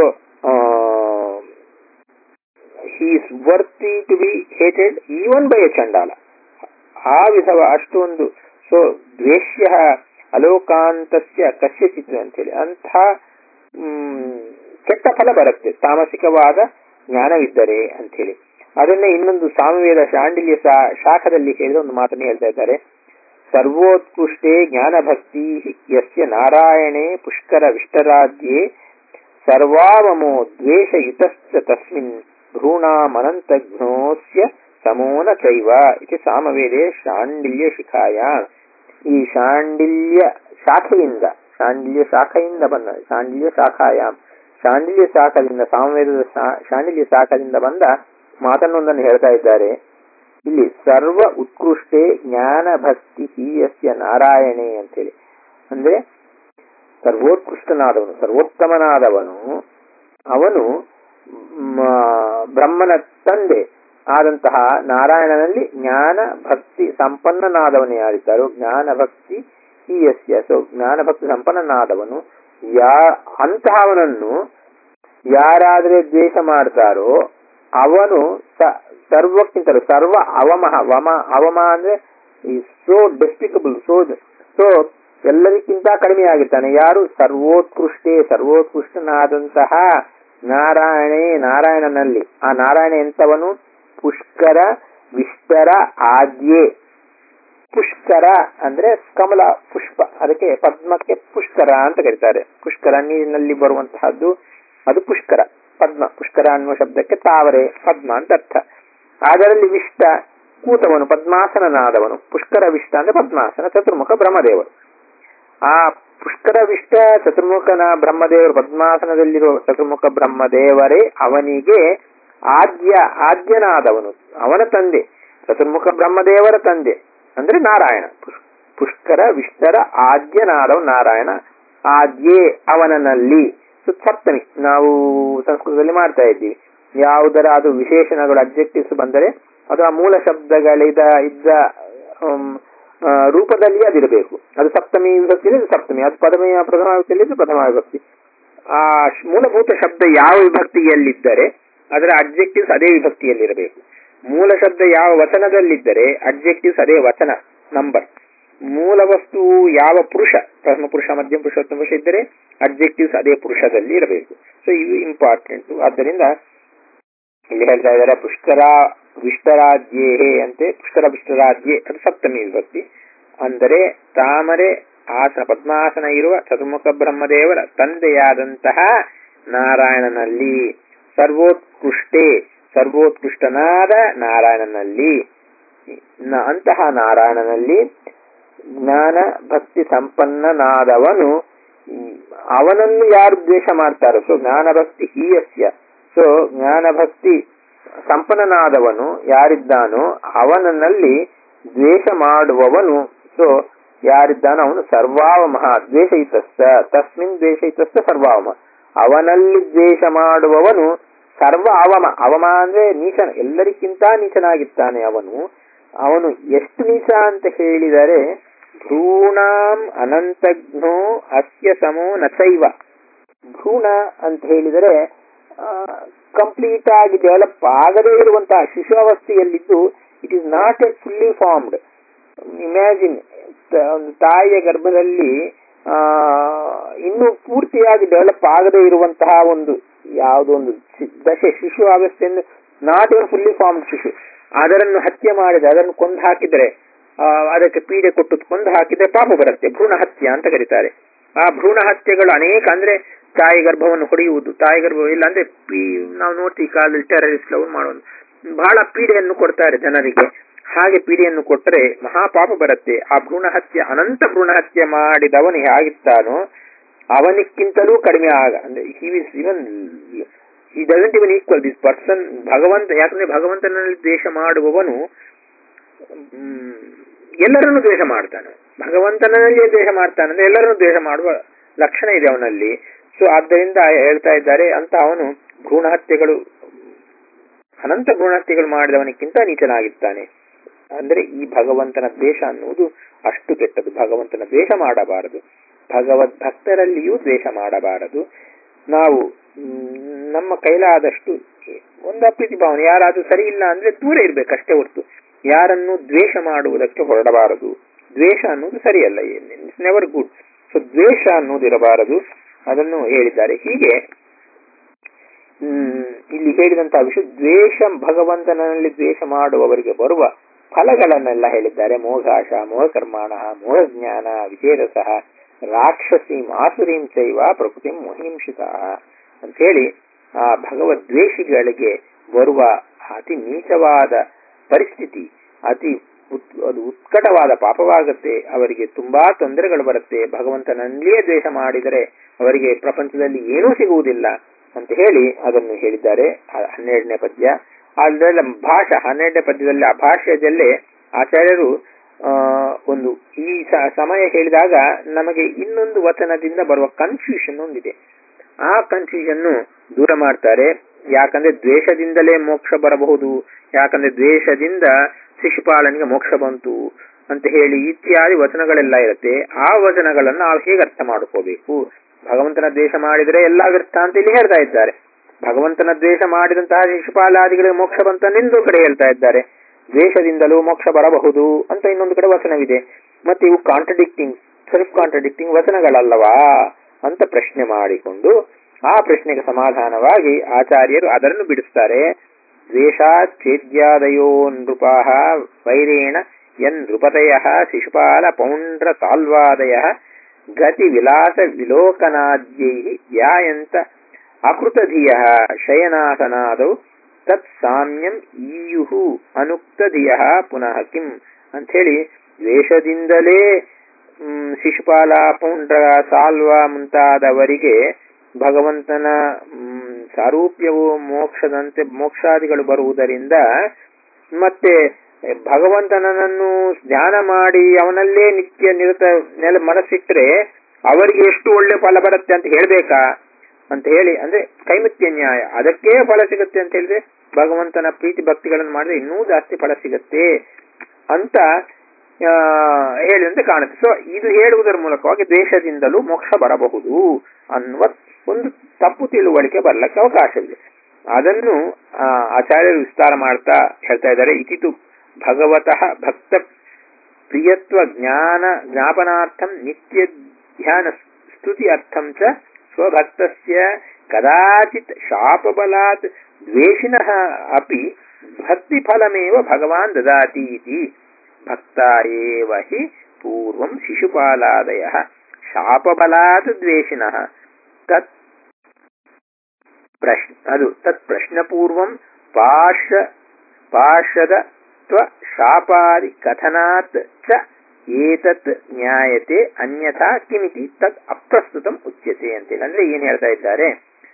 Speaker 1: he is worthy to be hated even by a chandala ಆ ವಿಧವ ಅಷ್ಟೊಂದು ಸೊ ದ್ವೇಷ್ಯ ಅಲೋಕಾಂತಸ್ಯ ಕಸ್ಯಚಿತ್ ಅಂತೇಳಿ ಅಂಥ ಮ್, ಕೆಟ್ಟ ಫಲ ಬರುತ್ತೆ ತಾಮಸಿಕವಾದ ಜ್ಞಾನವಿದ್ದರೆ ಅಂತೇಳಿ ಅದನ್ನೇ ಇನ್ನೊಂದು ಸಾಮವೇದ ಶಾಂಡಿಲ್ಯ ಶಾ- ಶಾಖದಲ್ಲಿ ಹೇಳಿದ ಒಂದು ಮಾತನ್ನು ಹೇಳ್ತಾ ಇದ್ದಾರೆ ಸರ್ವೋತ್ಕೃಷ್ಟೇ ಜ್ಞಾನಭಕ್ತಿ ಯಸ್ಯ ನಾರಾಯಣೇ ಪುಷ್ಕರ ವಿಷ್ಟರಾಜ್ಯೆ ಸರ್ವಾವಮೋ ದ್ವೇಷಯುತಶ್ಚ ತಸ್ಮಿನ್ ಭ್ರೂಣಾಮನಂತಘ್ನೋಸ್ಯ ಸಮೋನ ಚೈವ ಇತಿ ಸಾಮವೇದೆ ಶಾಂಡಿಲ್ಯ ಶಿಖಾಯ ಈ ಶಾಂಡಿಲ್ಯ ಶಾಖೆಯಿಂದ ಶಾಂಡಿಲ್ಯ ಶಾಖೆಯಿಂದ ಬಂದ ಶಾಂಡಿಲ್ಯ ಶಾಖಾಯಾಮ್ ಶಾಂಡಿಲ್ಯ ಶಾಖದಿಂದ ಸಾಮವೇದದ ಶಾ- ಶಾಂಡಿಲ್ಯ ಶಾಖದಿಂದ ಬಂದ ಮಾತನ್ನೊಂದನ್ನು ಹೇಳ್ತಾ ಇದ್ದಾರೆ ಇಲ್ಲಿ ಸರ್ವ ಉತ್ಕೃಷ್ಟೇ ಜ್ಞಾನ ಭಕ್ತಿ ಹೀಯಸ್ಯ ನಾರಾಯಣೇ ಅಂತೇಳಿ ಅಂದ್ರೆ ಸರ್ವೋತ್ಕೃಷ್ಟನಾದವನು ಸರ್ವೋತ್ತಮನಾದವನು ಅವನು ಮ, ಬ್ರಹ್ಮನ ತಂದೆ ಆದಂತಹ ನಾರಾಯಣನಲ್ಲಿ ಜ್ಞಾನ ಭಕ್ತಿ ಸಂಪನ್ನನಾದವನು ಯಾರಿದ್ದಾರೋ ಜ್ಞಾನ ಭಕ್ತಿ ಹೀಯಸ್ಯ ಸೊ ಜ್ಞಾನ ಭಕ್ತಿ ಸಂಪನ್ನನಾದವನು ಯಾ ಅಂತಹವನನ್ನು ಯಾರಾದ್ರೆ ದ್ವೇಷ ಮಾಡ್ತಾರೋ ಅವನು ಸ- ಸರ್ವಕ್ಕಿಂತಲೂ ಸರ್ವ ಅವಮಹ ವಮ ಅವಮ ಅಂದ್ರೆ ಸೋ ಡೆಸ್ಪಿಕಬಲ್ ಸೋ ಸೊ ಎಲ್ಲರಿಗಿಂತ ಕಡಿಮೆ ಆಗಿರ್ತಾನೆ ಯಾರು ಸರ್ವೋತ್ಕೃಷ್ಟೇ ಸರ್ವೋತ್ಕೃಷ್ಟನಾದಂತಹ ನಾರಾಯಣೇ ನಾರಾಯಣನಲ್ಲಿ ಆ ನಾರಾಯಣ ಎಂತವನು ಪುಷ್ಕರ ವಿಷ್ಟರ ಆದ್ಯೆ ಪುಷ್ಕರ ಅಂದ್ರೆ ಕಮಲ ಪುಷ್ಪ ಅದಕ್ಕೆ ಪದ್ಮಕ್ಕೆ ಪುಷ್ಕರ ಅಂತ ಕರೀತಾರೆ ಪುಷ್ಕರ ನೀರಿನಲ್ಲಿ ಬರುವಂತಹದ್ದು ಅದು ಪುಷ್ಕರ ಪದ್ಮ ಪುಷ್ಕರ ಅನ್ನುವ ಶಬ್ದಕ್ಕೆ ತಾವರೆ ಪದ್ಮ ಅಂತ ಅರ್ಥ ಅದರಲ್ಲಿ ವಿಷ್ಟ ಕೂತವನು ಪದ್ಮಾಸನನಾದವನು ಪುಷ್ಕರ ವಿಷ್ಟ ಅಂದ್ರೆ ಪದ್ಮಾಸನ ಚತುರ್ಮುಖ ಬ್ರಹ್ಮದೇವರು ಆ ಪುಷ್ಕರ ವಿಷ್ಟ ಚತುರ್ಮುಖನ ಬ್ರಹ್ಮದೇವರು ಪದ್ಮಾಸನದಲ್ಲಿರುವ ಚತುರ್ಮುಖ ಬ್ರಹ್ಮದೇವರೇ ಅವನಿಗೆ ಆದ್ಯ ಆದ್ಯನಾದವನು ಅವನ ತಂದೆ ಚತುರ್ಮುಖ ಬ್ರಹ್ಮದೇವರ ತಂದೆ ಅಂದ್ರೆ ನಾರಾಯಣ ಪುಷ್- ಪುಷ್ಕರ ವಿಷ್ಟರ ಆದ್ಯನಾದವ ನಾರಾಯಣ ಆದ್ಯೆ ಅವನಲ್ಲಿ ಸೊ ಸಪ್ತಮಿ ನಾವು ಸಂಸ್ಕೃತದಲ್ಲಿ ಮಾಡ್ತಾ ಇದ್ದೀವಿ ಯಾವುದರ ಅದು ವಿಶೇಷಣಗಳು ಅಬ್ಜೆಕ್ಟಿವ್ಸ್ ಬಂದರೆ ಅದು ಆ ಮೂಲ ಶಬ್ದಗಳಿದ ಇದ್ದ ಹ್ಮ್, ಆ, ರೂಪದಲ್ಲಿ ಅದಿರಬೇಕು ಅದು ಸಪ್ತಮಿ ವಿಭಕ್ತಿಯಲ್ಲಿ ಅದು ಸಪ್ತಮಿ ಅದು ಪದಮಿ ಪ್ರಥಮ ವಿಭಕ್ತಿಯಲ್ಲಿ ಇದು ಪ್ರಥಮ ವಿಭಕ್ತಿ ಆ ಶ್- ಮೂಲಭೂತ ಶಬ್ದ ಯಾವ ವಿಭಕ್ತಿಯಲ್ಲಿದ್ದರೆ ಅದರ ಅಬ್ಜೆಕ್ಟಿವ್ಸ್ ಅದೇ ವಿಭಕ್ತಿಯಲ್ಲಿರಬೇಕು ಮೂಲ ಶಬ್ದ ಯಾವ ವಚನದಲ್ಲಿದ್ದರೆ ಅಬ್ಜೆಕ್ಟಿವ್ಸ್ ಅದೇ ವಚನ ನಂಬರ್ ಮೂಲ ವಸ್ತು ಯಾವ ಪುರುಷ ಪ್ರಥಮ ಪುರುಷ ಮಧ್ಯಮ ಪುರುಷ ಉತ್ತಮ ಪುರುಷ ಇದ್ದರೆ ಅಬ್ಜೆಕ್ಟಿವ್ಸ್ ಅದೇ ಪುರುಷದಲ್ಲಿ ಇರಬೇಕು ಸೊ ಇದು ಇಂಪಾರ್ಟೆಂಟ್ ಆದ್ದರಿಂದ ಇಲ್ಲಿ ಹೇಳ್ತಾ ಇದ್ದಾರೆ ಪುಷ್ಕರ ವಿಷ್ಟರಾಜ್ಯೇ ಅಂತೆ ಪುಷ್ಕರ ವಿಷ್ಟರಾಜ್ಯೆ ಅದು ಸಪ್ತಮಿ ವಿಭಕ್ತಿ ಅಂದರೆ ತಾಮರೆ ಆಸನ ಪದ್ಮಾಸನ ಇರುವ ಚತುರ್ಮುಖ ಬ್ರಹ್ಮದೇವರ ತಂದೆಯಾದಂತಹ ನಾರಾಯಣನಲ್ಲಿ ಸರ್ವೋತ್ಕೃಷ್ಟೇ ಸರ್ವೋತ್ಕೃಷ್ಟನಾದ ನಾರಾಯಣನಲ್ಲಿ ನ- ಅಂತಹ ನಾರಾಯಣನಲ್ಲಿ ಜ್ಞಾನ ಭಕ್ತಿ ಸಂಪನ್ನನಾದವನು ಹ್ಮ್, ಅವನನ್ನು ಯಾರು ದ್ವೇಷ ಮಾಡ್ತಾರೋ ಸೊ ಜ್ಞಾನ ಭಕ್ತಿ ಹೀಯಸ್ಯ ಸೊ ಜ್ಞಾನ ಭಕ್ತಿ ಸಂಪನ್ನನಾದವನು ಯಾರಿದ್ದಾನೋ ಅವನಲ್ಲಿ ದ್ವೇಷ ಮಾಡುವವನು ಸೊ ಯಾರಿದ್ದಾನೋ ಅವನು ಸರ್ವಾವಮಃ ದ್ವೇಷಯಿತಸ್ಥ ತಸ್ಮಿನ್ ದ್ವೇಷಯಿತಸ್ಥ ಸರ್ವಾವಮ ಅವನಲ್ಲಿ ದ್ವೇಷ ಮಾಡುವವನು ಸರ್ವ ಅವಮ ಅವಮ ಅಂದ್ರೆ ನೀಚನ ಎಲ್ಲರಿಗಿಂತ ನೀಚನಾಗಿದ್ದಾನೆ ಅವನು ಅವನು ಎಷ್ಟು ನೀಚ ಅಂತ ಹೇಳಿದರೆ ಭ್ರೂಣಾಂ ಅನಂತಘ್ನೋ ಅಸ್ಯ ಸಮೋ ನಚೈವ ಭ್ರೂಣ ಅಂತ ಹೇಳಿದರೆ ಕಂಪ್ಲೀಟ್ ಆಗಿ ಡೆವಲಪ್ ಆಗದೇ ಇರುವಂತಹ ಶಿಶುವಸ್ಥೆಯಲ್ಲಿದ್ದು it is not a fully formed imagine ಒಂದು ತಾಯಿಯ ಗರ್ಭದಲ್ಲಿ ಆ ಇನ್ನೂ ಪೂರ್ತಿಯಾಗಿ ಡೆವಲಪ್ ಆಗದೇ ಇರುವಂತಹ ಒಂದು ಯಾವುದೋ ಒಂದು ಶಿ- ದಶೆ ಶಿಶು ಅವಸ್ಥೆಯನ್ನು ನಾಟ್ ಇವನ್ ಫುಲ್ಲಿ ಫಾರ್ಮ್ಡ್ ಶಿಶು ಅದನ್ನು ಹತ್ಯೆ ಮಾಡಿದ ಅದನ್ನು ಕೊಂದು ಹಾಕಿದರೆ ಆ, ಅದಕ್ಕೆ ಪೀಡೆ ಕೊಟ್ಟು ಕೊಂದು ಹಾಕಿದ್ರೆ ಪಾಪ ಬರುತ್ತೆ ಭ್ರೂಣ ಹತ್ಯೆ ಅಂತ ಕರೀತಾರೆ ಆ ಭ್ರೂಣ ಹತ್ಯೆಗಳು ಅನೇಕ ಅಂದ್ರೆ ತಾಯಿ ಗರ್ಭವನ್ನು ಹೊಡೆಯುವುದು ತಾಯಿ ಗರ್ಭ ಇಲ್ಲ ಅಂದ್ರೆ ಪಿ- ನಾವು ನೋಡ್ತೀವಿ ಈ ಕಾಲದಲ್ಲಿ ಟೆರರಿಸ್ಟ್ ಲವ್ ಮಾಡೋದು ಬಹಳ ಪೀಡೆಯನ್ನು ಕೊಡ್ತಾರೆ ಜನರಿಗೆ ಹಾಗೆ ಪೀಡೆಯನ್ನು ಕೊಟ್ಟರೆ ಮಹಾಪಾಪ ಬರುತ್ತೆ ಆ ಭ್ರೂಣ ಹತ್ಯೆ ಅನಂತ ಭ್ರೂಣ ಹತ್ಯೆ ಮಾಡಿದವನು ಹೇಗಿತ್ತಾನೋ ಅವನಿಕ್ಕಿಂತಲೂ ಕಡಿಮೆ ಆಗ ಅಂದ್ರೆ ಹಿ is even he doesn't even equal this person ಭಗವಂತ ಯಾಕಂದ್ರೆ ಭಗವಂತನಲ್ಲಿ ದ್ವೇಷ ಮಾಡುವವನು ಮ್, ಎಲ್ಲರನ್ನು ದ್ವೇಷ ಮಾಡ್ತಾನೆ ಭಗವಂತನಲ್ಲಿಯೇ ದ್ವೇಷ ಮಾಡ್ತಾನೆ ಅಂದ್ರೆ ಎಲ್ಲರನ್ನು ದ್ವೇಷ ಮಾಡುವ ಲಕ್ಷಣ ಇದೆ ಅವನಲ್ಲಿ ಸೊ ಆದ್ದರಿಂದ ಹೇಳ್ತಾ ಇದ್ದಾರೆ ಅಂತ ಅವನು ಭ್ರೂಣ ಹತ್ಯೆಗಳು ಅನಂತ ಭ್ರೂಣ ಹತ್ಯೆಗಳು ಮಾಡಿದವನಿಕ್ಕಿಂತ ನೀಚನಾಗಿದ್ದಾನೆ ಅಂದ್ರೆ ಈ ಭಗವಂತನ ದ್ವೇಷ ಅನ್ನುವುದು ಅಷ್ಟು ಕೆಟ್ಟದು ಭಗವಂತನ ದ್ವೇಷ ಮಾಡಬಾರದು ಭಗವದ್ ಭಕ್ತರಲ್ಲಿಯೂ ದ್ವೇಷ ಮಾಡಬಾರದು ನಾವು ಮ್, ನಮ್ಮ ಕೈಲಾದಷ್ಟು ಒಂದು ಅಪ್ರೀತಿ ಭಾವನೆ ಯಾರಾದ್ರೂ ಸರಿ ಇಲ್ಲ ಅಂದ್ರೆ ದೂರ ಇರ್ಬೇಕಷ್ಟೇ ಹೊರತು ಯಾರನ್ನು ದ್ವೇಷ ಮಾಡುವುದಕ್ಕೆ ಹೊರಡಬಾರದು ದ್ವೇಷ ಅನ್ನೋದು ಸರಿಯಲ್ಲ ಇಟ್ಸ್ ನೆವರ್ ಗುಡ್ ಸೊ ದ್ವೇಷ ಅನ್ನೋದಿರಬಾರದು ಅದನ್ನು ಹೇಳಿದ್ದಾರೆ ಹೀಗೆ ಹ್ಮ್, ಇಲ್ಲಿ ಹೇಳಿದಂತಹ ವಿಷಯ ದ್ವೇಷ ಭಗವಂತನಲ್ಲಿ ದ್ವೇಷ ಮಾಡುವವರಿಗೆ ಬರುವ ಫಲಗಳನ್ನೆಲ್ಲ ಹೇಳಿದ್ದಾರೆ ಮೋಘಾಶ ಮೋಹಕರ್ಮಾಣ ಮೋಹಜ್ಞಾನ ವಿಚೇರಸಃ ರಾಕ್ಷಸೀಂ ಆಸುರೀಂ ಚೈವ ಪ್ರಕೃತಿ ಮೋಹಿಂಶಿತ ಅಂತ ಹೇಳಿ ಆ ಭಗವದ್ವೇಷಿಗಳಿಗೆ ಬರುವ ಅತಿ ನೀಚವಾದ ಪರಿಸ್ಥಿತಿ ಅತಿ ಉತ್- ಅದು ಉತ್ಕಟವಾದ ಪಾಪವಾಗುತ್ತೆ ಅವರಿಗೆ ತುಂಬಾ ತೊಂದರೆಗಳು ಬರುತ್ತೆ ಭಗವಂತನಲ್ಲಿಯೇ ದ್ವೇಷ ಮಾಡಿದರೆ ಅವರಿಗೆ ಪ್ರಪಂಚದಲ್ಲಿ ಏನೂ ಸಿಗುವುದಿಲ್ಲ ಅಂತ ಹೇಳಿ ಅದನ್ನು ಹೇಳಿದ್ದಾರೆ ಆ ಹನ್ನೆರಡನೇ ಪದ್ಯ ಅದರ ಭಾಷಾ ಹನ್ನೆರಡನೇ ಪದ್ಯದಲ್ಲಿ ಆ ಭಾಷ್ಯದಲ್ಲೇ ಆಚಾರ್ಯರು ಆ, ಒಂದು ಈ ಸ- ಸಮಯ ಹೇಳಿದಾಗ ನಮಗೆ ಇನ್ನೊಂದು ವಚನದಿಂದ ಬರುವ ಕನ್ಫ್ಯೂಷನ್ ಒಂದಿದೆ ಆ ಕನ್ಫ್ಯೂಷನ್ ದೂರ ಮಾಡ್ತಾರೆ ಯಾಕಂದ್ರೆ ದ್ವೇಷದಿಂದಲೇ ಮೋಕ್ಷ ಬರಬಹುದು ಯಾಕಂದ್ರೆ ದ್ವೇಷದಿಂದ ಶಿಶುಪಾಲನಿಗೆ ಮೋಕ್ಷ ಬಂತು ಅಂತ ಹೇಳಿ ಇತ್ಯಾದಿ ವಚನಗಳೆಲ್ಲ ಇರುತ್ತೆ ಆ ವಚನಗಳನ್ನು ನಾವು ಹೇಗೆ ಅರ್ಥ ಮಾಡ್ಕೋಬೇಕು ಭಗವಂತನ ದ್ವೇಷ ಮಾಡಿದರೆ ಎಲ್ಲ ವ್ಯರ್ಥ ಅಂತ ಇಲ್ಲಿ ಹೇಳ್ತಾ ಇದ್ದಾರೆ ಭಗವಂತನ ದ್ವೇಷ ಮಾಡಿದಂತಹ ಶಿಶುಪಾಲಾದಿಗಳಿಗೆ ಮೋಕ್ಷ ಬಂತ ನಿಂದು ಕಡೆ ಹೇಳ್ತಾ ಇದ್ದಾರೆ ದ್ವೇಷದಿಂದಲೂ ಮೋಕ್ಷ ಬರಬಹುದು ಅಂತ ಇನ್ನೊಂದು ಕಡೆ ವಚನವಿದೆ ಮತ್ತೆ ಇವು ಕಾಂಟ್ರಡಿಕ್ಟಿಂಗ್ ಸೆಲ್ಫ್ ಕಾಂಟ್ರಡಿಕ್ಟಿಂಗ್ ವಚನಗಳಲ್ಲವಾ ಅಂತ ಪ್ರಶ್ನೆ ಮಾಡಿಕೊಂಡು ಆ ಪ್ರಶ್ನೆಗೆ ಸಮಾಧಾನವಾಗಿ ಆಚಾರ್ಯರು ಅದನ್ನು ಬಿಡಿಸ್ತಾರೆ ದ್ವೇಷಾಚ್ಛೇದ್ಯಾದಯೋ ನೃಪಾಹ ವೈರೇಣ ಯನ್ ನೃಪತಯ ಶಿಶುಪಾಲ ಪೌಂಡ್ರ ಸಾಲ್ವಾದಯ ಗತಿ ವಿಲಾಸ ವಿಲೋಕನಾದ್ಯೈ ಧ್ಯಾಯಂತ ಅಕೃತಧಿಯ ಶಯನಾಸನಾದೌ ತತ್ ಸಾಮ್ಯಂ ಈಯುಹು ಅನುಕ್ತಧಿಯ ಪುನಃ ಕಿಂ ಅಂಥೇಳಿ ದ್ವೇಷದಿಂದಲೇ ಮ್, ಶಿಶುಪಾಲ ಪೌಂಡ್ರ ಸಾಲ್ವ ಮುಂತಾದವರಿಗೆ ಭಗವಂತನ ಮ್, ಸಾರೂಪ್ಯವು ಮೋಕ್ಷದಂತೆ ಮೋಕ್ಷಾದಿಗಳು ಬರುವುದರಿಂದ ಮತ್ತೆ ಭಗವಂತನನ್ನು ಧ್ಯಾನ ಮಾಡಿ ಅವನಲ್ಲೇ ನಿತ್ಯ ನಿರತ ನೆಲ ಮನಸ್ಸಿಟ್ಟರೆ ಅವರಿಗೆ ಎಷ್ಟು ಒಳ್ಳೆ ಫಲ ಬರುತ್ತೆ ಅಂತ ಹೇಳ್ಬೇಕಾ ಅಂತ ಹೇಳಿ ಅಂದ್ರೆ ಕೈಮುತ್ಯ ನ್ಯಾಯ ಅದಕ್ಕೆ ಫಲ ಸಿಗುತ್ತೆ ಅಂತ ಹೇಳಿದ್ರೆ ಭಗವಂತನ ಪ್ರೀತಿ ಭಕ್ತಿಗಳನ್ನು ಮಾಡಿದ್ರೆ ಇನ್ನೂ ಜಾಸ್ತಿ ಫಲ ಸಿಗುತ್ತೆ ಅಂತ ಆ, ಹೇಳಿದಂತೆ ಕಾಣುತ್ತೆ ಸೊ ಇದು ಹೇಳುವುದರ ಮೂಲಕವಾಗಿ ದೇಶದಿಂದಲೂ ಮೋಕ್ಷ ಬರಬಹುದು ಅನ್ನುವ ಒಂದು ತಪ್ಪು ತಿಳುವಳಿಕೆ ಬರ್ಲಿಕ್ಕೆ ಅವಕಾಶವಿದೆ ಅದನ್ನು ಆ, ಆಚಾರ್ಯರು ವಿಸ್ತಾರ ಮಾಡ್ತಾ ಹೇಳ್ತಾ ಇದ್ದಾರೆ ಇತಿತು ಭಗವತಃ ಭಕ್ತ ಪ್ರಿಯತ್ವ ಜ್ಞಾನ ಜ್ಞಾಪನಾರ್ಥಂ ನಿತ್ಯ ಧ್ಯಾನ ಸ್ತುತಿ ಅರ್ಥಂ ಚ ಸ್ವಭಕ್ತಸ್ಯ ಕದಾಚಿತ್ ಶಾಪಬಲಾತ್ ದ್ವೇಷಿನಃ ಅಪಿ ಭಕ್ತಿಫಲಮೇವ ಭಗವಾನ್ ದದಾತಿ ಇತಿ ಭಕ್ತ ಏವ ಹಿ ಪೂರ್ವಂ ಶಿಶುಪಾಲಾದಯ ಶಾಪಬಲಾತ್ ದ್ವೇಷಿನಃ ತತ್ ಪ್ರಶ್ನ ಅದು ತತ್ ಪ್ರಶ್ನಪೂರ್ವಂ ಪಾಶ ಪಾಶದ ತ್ವ ಶಾಪಾದಿ ಕಥನಾತ್ ಚ ಏತತ್ ನ್ಯಾಯತೆ ಅನ್ಯಥಾ ಕಿಮಿತಿ ತದ್ ಅಪ್ರಸ್ತುತಂ ಉಚ್ಯತೆ ಅಂತೇಳಿ ಅಂದ್ರೆ ಏನ್ ಹೇಳ್ತಾ ಇದ್ದಾರೆ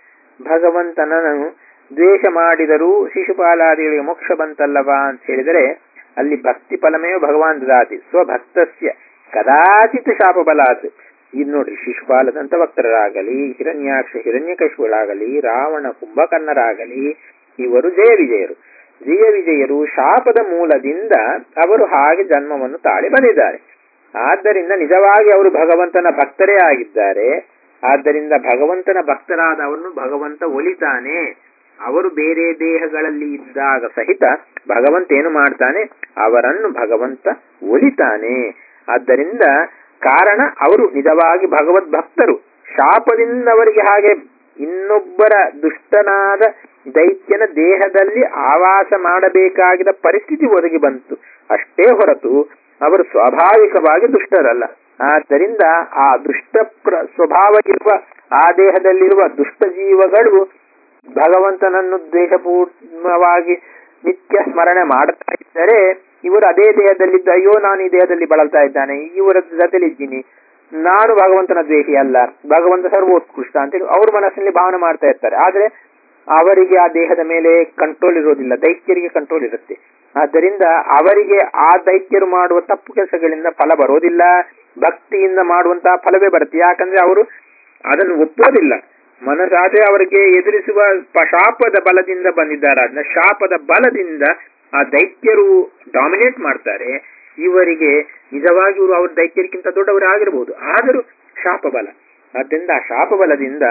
Speaker 1: ಭಗವಂತನನ್ನು ದ್ವೇಷ ಮಾಡಿದರೂ ಶಿಶುಪಾಲಾದಿಗಳಿಗೆ ಮೋಕ್ಷ ಬಂತಲ್ಲವಾ ಅಂತ ಹೇಳಿದರೆ ಅಲ್ಲಿ ಭಕ್ತಿ ಫಲಮೇವ ಭಗವಾನ್ ದದಾತಿ ಸ್ವಭಕ್ತಸ್ಯ ಕದಾಚಿತ್ ಶಾಪ ಬಲಾತ್ ಇದು ನೋಡ್ರಿ ಶಿಶುಪಾಲದಂತ ಭಕ್ತರಾಗಲಿ ಹಿರಣ್ಯಾಕ್ಷ ಹಿರಣ್ಯಕಶಿಗಳಾಗಲಿ ರಾವಣ ಕುಂಭಕರ್ಣರಾಗಲಿ ಇವರು ಜಯ ವಿಜಯರು ಜಯ ವಿಜಯರು ಶಾಪದ ಮೂಲದಿಂದ ಅವರು ಹಾಗೆ ಜನ್ಮವನ್ನು ತಾಳಿ ಬಂದಿದ್ದಾರೆ ಆದ್ದರಿಂದ ನಿಜವಾಗಿ ಅವರು ಭಗವಂತನ ಭಕ್ತರೇ ಆಗಿದ್ದಾರೆ ಆದ್ದರಿಂದ ಭಗವಂತನ ಭಕ್ತರಾದವರನ್ನು ಭಗವಂತ ಒಲಿತಾನೆ ಅವರು ಬೇರೆ ದೇಹಗಳಲ್ಲಿ ಇದ್ದಾಗ ಸಹಿತ ಭಗವಂತ ಏನು ಮಾಡ್ತಾನೆ ಅವರನ್ನು ಭಗವಂತ ಒಲಿತಾನೆ ಆದ್ದರಿಂದ ಕಾರಣ ಅವರು ನಿಜವಾಗಿ ಭಗವದ್ ಭಕ್ತರು ಶಾಪದಿಂದ ಅವರಿಗೆ ಹಾಗೆ ಇನ್ನೊಬ್ಬರ ದುಷ್ಟನಾದ ದೈತ್ಯನ ದೇಹದಲ್ಲಿ ಆವಾಸ ಮಾಡಬೇಕಾಗಿದ ಪರಿಸ್ಥಿತಿ ಒದಗಿ ಬಂತು ಅಷ್ಟೇ ಹೊರತು ಅವರು ಸ್ವಾಭಾವಿಕವಾಗಿ ದುಷ್ಟರಲ್ಲ ಆದ್ದರಿಂದ ಆ ದುಷ್ಟ ಪ್ರ ಸ್ವಭಾವ ಇರುವ ಆ ದೇಹದಲ್ಲಿರುವ ದುಷ್ಟ ಜೀವಗಳು ಭಗವಂತನನ್ನು ದ್ವೇಷಪೂರ್ಣವಾಗಿ ನಿತ್ಯ ಸ್ಮರಣೆ ಮಾಡುತ್ತಾ ಇದ್ದರೆ ಇವರು ಅದೇ ದೇಹದಲ್ಲಿದ್ದ ಅಯ್ಯೋ ನಾನು ಈ ದೇಹದಲ್ಲಿ ಬಳಲ್ತಾ ಇದ್ದಾನೆ ಇವರ ಜೊತೆಲಿದ್ದೀನಿ ನಾನು ಭಗವಂತನ ದ್ವೇಷಿ ಅಲ್ಲ ಭಗವಂತ ಸರ್ವೋತ್ಕೃಷ್ಟ ಅಂತೇಳಿ ಅವ್ರ ಮನಸ್ಸಿನಲ್ಲಿ ಭಾವನೆ ಮಾಡ್ತಾ ಇರ್ತಾರೆ ಆದ್ರೆ ಅವರಿಗೆ ಆ ದೇಹದ ಮೇಲೆ ಕಂಟ್ರೋಲ್ ಇರೋದಿಲ್ಲ ದೈತ್ಯರಿಗೆ ಕಂಟ್ರೋಲ್ ಇರುತ್ತೆ ಆದ್ದರಿಂದ ಅವರಿಗೆ ಆ ದೈತ್ಯರು ಮಾಡುವ ತಪ್ಪು ಕೆಲಸಗಳಿಂದ ಫಲ ಬರೋದಿಲ್ಲ ಭಕ್ತಿಯಿಂದ ಮಾಡುವಂತಹ ಫಲವೇ ಬರುತ್ತೆ ಯಾಕಂದ್ರೆ ಅವರು ಅದನ್ನು ಒಪ್ಪೋದಿಲ್ಲ ಮನಸಾದ್ರೆ ಅವರಿಗೆ ಎದುರಿಸುವ ಶಾಪದ ಬಲದಿಂದ ಬಂದಿದ್ದಾರೆ ಅದನ್ನ ಶಾಪದ ಬಲದಿಂದ ಆ ದೈತ್ಯರು ಡಾಮಿನೇಟ್ ಮಾಡ್ತಾರೆ ಇವರಿಗೆ ನಿಜವಾಗಿ ಇವರು ಅವ್ರ ದೈತ್ಯರಿಗಿಂತ ದೊಡ್ಡವರು ಆಗಿರಬಹುದು ಆದರೂ ಶಾಪ ಬಲ ಆದ್ದರಿಂದ ಆ ಶಾಪ ಬಲದಿಂದ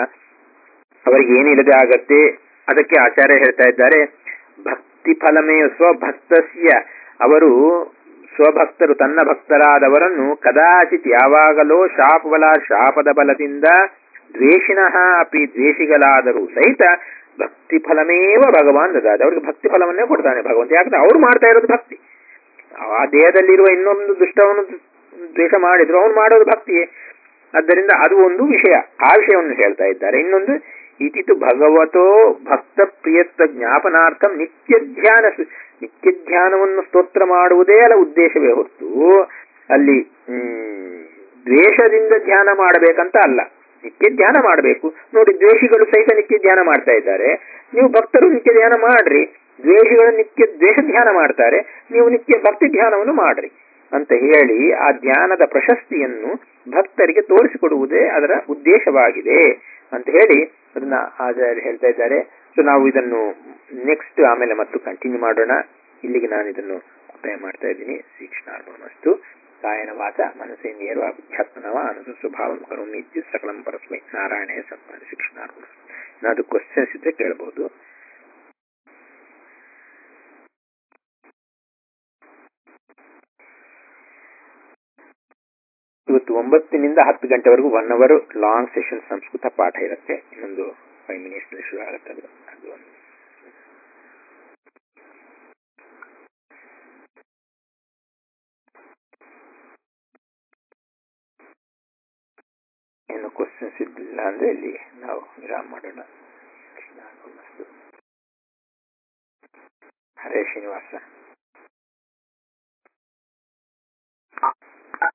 Speaker 1: ಅವರಿಗೆ ಏನಿಲ್ಲದೆ ಆಗತ್ತೆ ಅದಕ್ಕೆ ಆಚಾರ್ಯ ಹೇಳ್ತಾ ಇದ್ದಾರೆ ಭಕ್ತಿ ಫಲಮೇ ಸ್ವಭಕ್ತಸ್ಯ ಅವರು ಸ್ವಭಕ್ತರು ತನ್ನ ಭಕ್ತರಾದವರನ್ನು ಕದಾಚಿತ್ ಯಾವಾಗಲೋ ಶಾಪ ಬಲ ಶಾಪದ ಬಲದಿಂದ ದ್ವೇಷಿನಃ ಅಪಿ ದ್ವೇಷಿಗಳಾದರೂ ಸಹಿತ ಭಕ್ತಿ ಫಲಮೇವ ಭಗವಾನ್ ದದಾದ ಅವ್ರಿಗೆ ಭಕ್ತಿ ಫಲವನ್ನೇ ಕೊಡ್ತಾನೆ ಭಗವಂತ ಯಾಕಂದ್ರೆ ಅವ್ರು ಮಾಡ್ತಾ ಇರೋದು ಭಕ್ತಿ ಆ ದೇಹದಲ್ಲಿರುವ ಇನ್ನೊಂದು ದುಷ್ಟವನ್ನು ದ್ವೇಷ ಮಾಡಿದ್ರು ಅವನು ಮಾಡೋದು ಭಕ್ತಿಯೇ ಆದ್ದರಿಂದ ಅದು ಒಂದು ವಿಷಯ ಆ ವಿಷಯವನ್ನು ಹೇಳ್ತಾ ಇದ್ದಾರೆ ಇನ್ನೊಂದು ಇತಿತು ಭಗವತೋ ಭಕ್ತ ಪ್ರಿಯತ್ವ ಜ್ಞಾಪನಾರ್ಥಂ ನಿತ್ಯ ಧ್ಯಾನ ನಿತ್ಯ ಧ್ಯಾನವನ್ನು ಸ್ತೋತ್ರ ಮಾಡುವುದೇ ಅಲ್ಲ ಉದ್ದೇಶವೇ ಹೊರತು ಅಲ್ಲಿ ಹ್ಮ್ ದ್ವೇಷದಿಂದ ಧ್ಯಾನ ಮಾಡಬೇಕಂತ ಅಲ್ಲ ನಿತ್ಯ ಧ್ಯಾನ ಮಾಡಬೇಕು ನೋಡಿ ದ್ವೇಷಿಗಳು ಸಹಿತ ನಿತ್ಯ ಧ್ಯಾನ ಮಾಡ್ತಾ ಇದ್ದಾರೆ ನೀವು ಭಕ್ತರು ನಿತ್ಯ ಧ್ಯಾನ ಮಾಡ್ರಿ ದ್ವೇಷಿಗಳು ನಿತ್ಯ ದ್ವೇಷ ಧ್ಯಾನ ಮಾಡ್ತಾರೆ ನೀವು ನಿತ್ಯ ಭಕ್ತಿ ಧ್ಯಾನವನ್ನು ಮಾಡ್ರಿ ಅಂತ ಹೇಳಿ ಆ ಧ್ಯಾನದ ಪ್ರಶಸ್ತಿಯನ್ನು ಭಕ್ತರಿಗೆ ತೋರಿಸಿಕೊಡುವುದೇ ಅದರ ಉದ್ದೇಶವಾಗಿದೆ ಅಂತ ಹೇಳಿ ಅದನ್ನ ಆಚಾರ್ಯ ಹೇಳ್ತಾ ಇದ್ದಾರೆ ಸೊ ನಾವು ಇದನ್ನು ನೆಕ್ಸ್ಟ್ ಆಮೇಲೆ ಮತ್ತು ಕಂಟಿನ್ಯೂ ಮಾಡೋಣ ಇಲ್ಲಿಗೆ ನಾನು ಇದನ್ನು ಮುಕ್ತಾಯ ಮಾಡ್ತಾ ಇದ್ದೀನಿ ಶ್ರೀಕೃಷ್ಣಾರ್ಪಣಮಸ್ತು ಕಾಯನ ವಾಚ ಮನಸ್ಸೇಂದ್ರಿಯರು ಅಧ್ಯಾತ್ಮನವ ಅನಸು ಸ್ವಭಾವಂ ಕರೋಮಿ ಇತ್ಯು ಸಕಲಂ ಪರಸ್ಮೈ ನಾರಾಯಣ ಸನ್ಮಾನ ಶಿಕ್ಷಣಾರ್ಪಣ ಅದು ಕ್ವಶನ್ಸ್ ಇದ್ರೆ ಕೇಳಬಹುದು ಇವತ್ತು ಒಂಬತ್ತಿನಿಂದ ಹತ್ತು ಗಂಟೆವರೆಗೂ one hour long session Sanskrit ಪಾಠ ಇರುತ್ತೆ ಇನ್ನೊಂದು ಫೈವ್ ಮಿನಿಟ್ಸ್ ಶುರು ಆಗುತ್ತೆ ಅದು ಅದು ಒಂದು ಏನು ಕ್ವಶನ್ಸ್ ಇದ್ದಿಲ್ಲ ಅಂದ್ರೆ ಇಲ್ಲಿ ನಾವು ವಿರಾಮ ಮಾಡೋಣ ಹರೇ ಶ್ರೀನಿವಾಸ